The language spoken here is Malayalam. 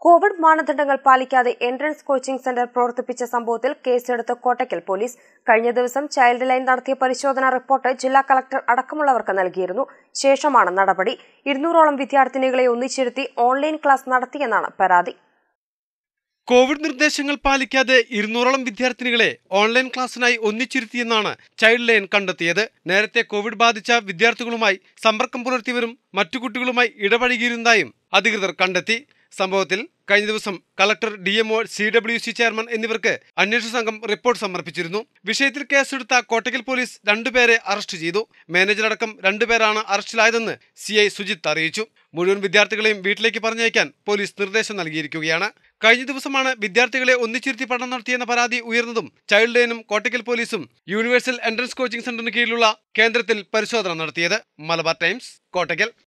കോവിഡ് മാനദണ്ഡങ്ങൾ പാലിക്കാതെ എൻട്രൻസ് കോച്ചിംഗ് സെന്റർ പ്രവർത്തിപ്പിച്ച സംഭവത്തിൽ കേസെടുത്ത് കോട്ടയ്ക്കൽ പോലീസ് കഴിഞ്ഞ ദിവസം ചൈൽഡ് ലൈൻ നടത്തിയ പരിശോധനാ റിപ്പോർട്ട് ജില്ലാ കളക്ടർ അടക്കമുള്ളവർക്ക് നൽകിയിരുന്നു ശേഷമാണ് നടപടി ഇരുന്നൂറോളം വിദ്യാർത്ഥിനികളെ ഒന്നിച്ചിരുത്തി ഓൺലൈൻ ക്ലാസ് നടത്തിയെന്നാണ് പരാതി കോവിഡ് നിർദ്ദേശങ്ങൾ പാലിക്കാതെ ഇരുന്നൂറോളം വിദ്യാർത്ഥിനികളെ ഓൺലൈൻ ക്ലാസ്സിനായി ഒന്നിച്ചിരുത്തിയെന്നാണ് ചൈൽഡ് ലൈൻ കണ്ടെത്തിയത് നേരത്തെ കോവിഡ് ബാധിച്ച വിദ്യാർത്ഥികളുമായി സമ്പർക്കം പുലർത്തിയവരും മറ്റു കുട്ടികളുമായി ഇടപഴകിയിരുന്നതായും അധികൃതർ കണ്ടെത്തി സംഭവത്തിൽ കഴിഞ്ഞ ദിവസം collector D M O C W C chairman എന്നിവർക്ക് അന്വേഷണ സംഘം റിപ്പോർട്ട് സമർപ്പിച്ചിരുന്നു വിഷയത്തിൽ കേസെടുത്ത കോട്ടക്കൽ പോലീസ് രണ്ടുപേരെ അറസ്റ്റ് ചെയ്തു മാനേജറടക്കം രണ്ടുപേരാണ് അറസ്റ്റിലായതെന്ന് സി ഐ സുജിത്ത് അറിയിച്ചു മുഴുവൻ വിദ്യാർത്ഥികളെയും വീട്ടിലേക്ക് പറഞ്ഞയക്കാൻ പോലീസ് നിർദ്ദേശം നൽകിയിരിക്കുകയാണ് കഴിഞ്ഞ ദിവസമാണ് വിദ്യാർത്ഥികളെ ഒന്നിച്ചിരുത്തി പഠനം നടത്തിയെന്ന പരാതി ഉയർന്നതും ചൈൽഡ് ലൈനും കോട്ടക്കൽ പോലീസും യൂണിവേഴ്സൽ എൻട്രൻസ് കോച്ചിംഗ് സെന്ററിന് കീഴിലുള്ള കേന്ദ്രത്തിൽ പരിശോധന നടത്തിയത് മലബാർ ടൈംസ് കോട്ടക്കൽ